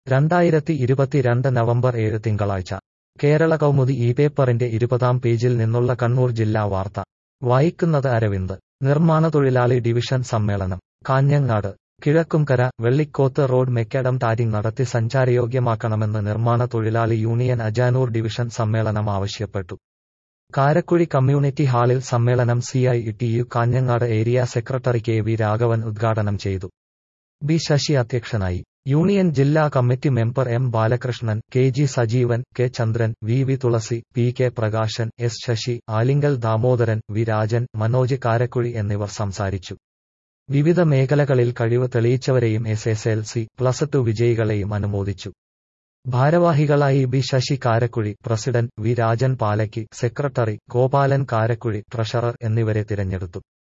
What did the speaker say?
രണ്ടായിരത്തി ഇരുപത്തിരണ്ട് നവംബർ ഏഴ് തിങ്കളാഴ്ച കേരള കൗമുദി ഈ പേപ്പറിന്റെ ഇരുപതാം പേജിൽ നിന്നുള്ള കണ്ണൂർ ജില്ലാ വാർത്ത വായിക്കുന്നത് അരവിന്ദ് നിർമ്മാണ തൊഴിലാളി ഡിവിഷൻ സമ്മേളനം Kanhangad Kizhakkumkara Vellikkoth road macadam tarring നടത്തി സഞ്ചാരയോഗ്യമാക്കണമെന്ന് നിർമ്മാണ തൊഴിലാളി യൂണിയൻ അജാനൂർ ഡിവിഷൻ സമ്മേളനം ആവശ്യപ്പെട്ടു കാരക്കുഴി കമ്മ്യൂണിറ്റി ഹാളിൽ സമ്മേളനം C I T U Kanhangad area secretary K V Raghavan ഉദ്ഘാടനം ചെയ്തു ബി ശശി അധ്യക്ഷനായി യൂണിയൻ ജില്ലാ committee member M Balakrishnan K G Sajeevan K Chandran V V Thulasi P K Prakashan S Sasi Alinkal Damodaran V Rajan Manoj Karakuzhi എന്നിവർ സംസാരിച്ചു വിവിധ മേഖലകളിൽ കഴിവ് തെളിയിച്ചവരെയും S S L C plus two വിജയികളെയും അനുമോദിച്ചു ഭാരവാഹികളായി B Sasi Karakuzhi president V Rajan Palakki secretary Gopalan Karakuzhi treasurer എന്നിവരെ തിരഞ്ഞെടുത്തു